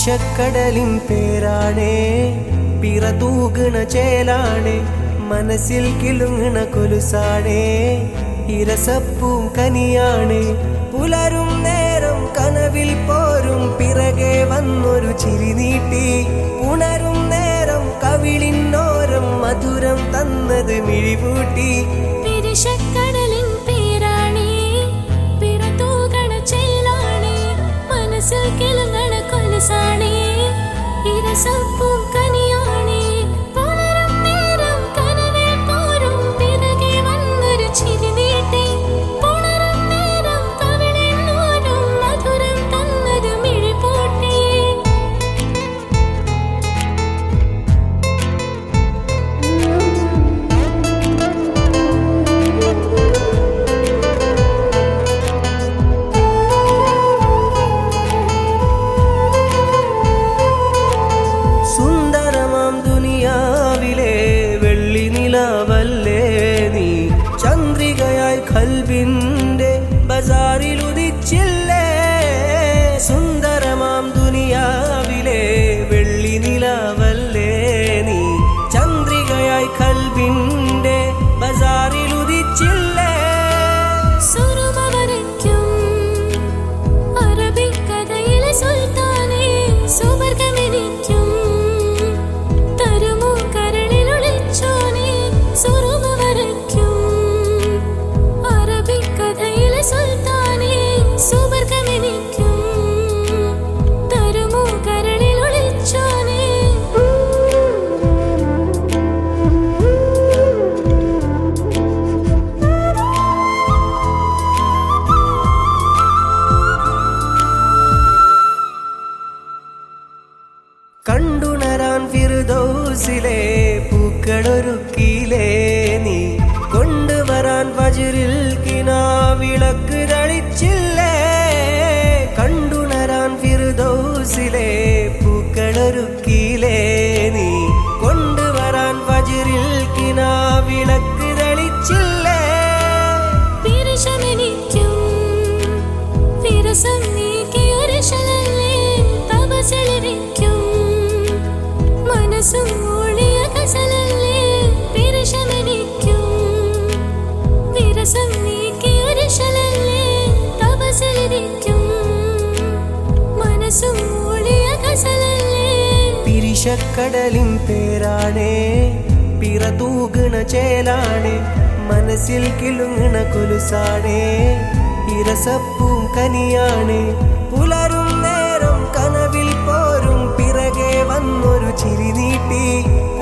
പിരിശക്കടലിൻ പേരാണേ പിറതൂകണ ചേലാണേ മനസ്സിൽ കിളുങ്ങണ കൊലുസാണേ ഇരസപ്പൂം കനിയാണേ പുലരും നേരം കനവിൽ പോരും പിറകെ വന്നൊരു ചിരി നീട്ടി ഉണരും നേരം കവിളിന്നോരം മധുരം തന്നത് മിഴിവൂട്ടി പിരിശക്കടലിൻ പേരാണേ പിറതൂകണ ചേലാണേ മനസ്സിൽ കിളുങ്ങണ കൊലുസാണേ ഇരസപ്പൂം കനിയാണേ പുലരും നേരം കനവിൽ പോരും പിറകെ വന്നൊരു ചിരി നീട്ടി പുണരും നേരം കവിളിന്നോരം മധുരം തന്നത് മിഴിപൂട്ടി സുന്ദരമാം ദുനിയാവിലെ വെള്ളി നിലാവല്ലേ നീ ചന്ദ്രികയായി കൽവിന്റെ ബസാറിൽ ഉദിച്ചില്ലേ സുന്ദരമാം ദുനിയാവിലെ വെള്ളി നിലാവല്ലേ നീ ചന്ദ്രികയായി കൽവിന്റെ ബസാറിൽ ഉദിച്ചില്ലേ സുറുമ വരയ്ക്കും അറബിക്കഥയിലെ സുൽത്താനെ സുവർഗമെനിക്കും തരുമോ കരളിലൊളിച്ചോനെ സുറുമ വരയ്ക്കും അറബിക്കഥയിലെ സുൽത്താനെ സുവർഗമെനിക്കും തരുമോ കരളിലൊളിച്ചോനെ കണ്ടുണരാൻ ഫിറുദൗസിലെ പൂക്കളൊരുക്കിയിലേ നീ കൊണ്ടുവരാൻ വജിരിൽ കിനാവിളക്ക് തളിച്ചില്ലേ കണ്ടുണരാൻ ഫിറുദൗസിലെ പൂക്കളൊരുക്കിയിലേ നീ കൊണ്ടുവരാൻ വജിരിൽ കിനാവിളക്ക് തളിച്ചില്ലേ പിരിശമെനിക്കും വിരസം നീക്കിയൊരു ശലല്ലേ തപസിലിരിക്കും മനസ്സും ഒളിയ കസലല്ലേ പിരിശമെനിക്കും വിരസം നീക്കിയൊരു ശലല്ലേ തപസിലിരിക്കും മനസ്സും ഒളിയ കസലല്ലേ പിരിശക്കടലിൻ പേരാണേ പിറതൂകണ ചേലാണേ മനസ്സിൽ കിളുങ്ങണ കൊലുസാണേ ഇരസപ്പൂം കനിയാണേ പുലരും നേരം കനവിൽ പോരും പിറകെ വന്നൊരു ചിരി നീട്ടി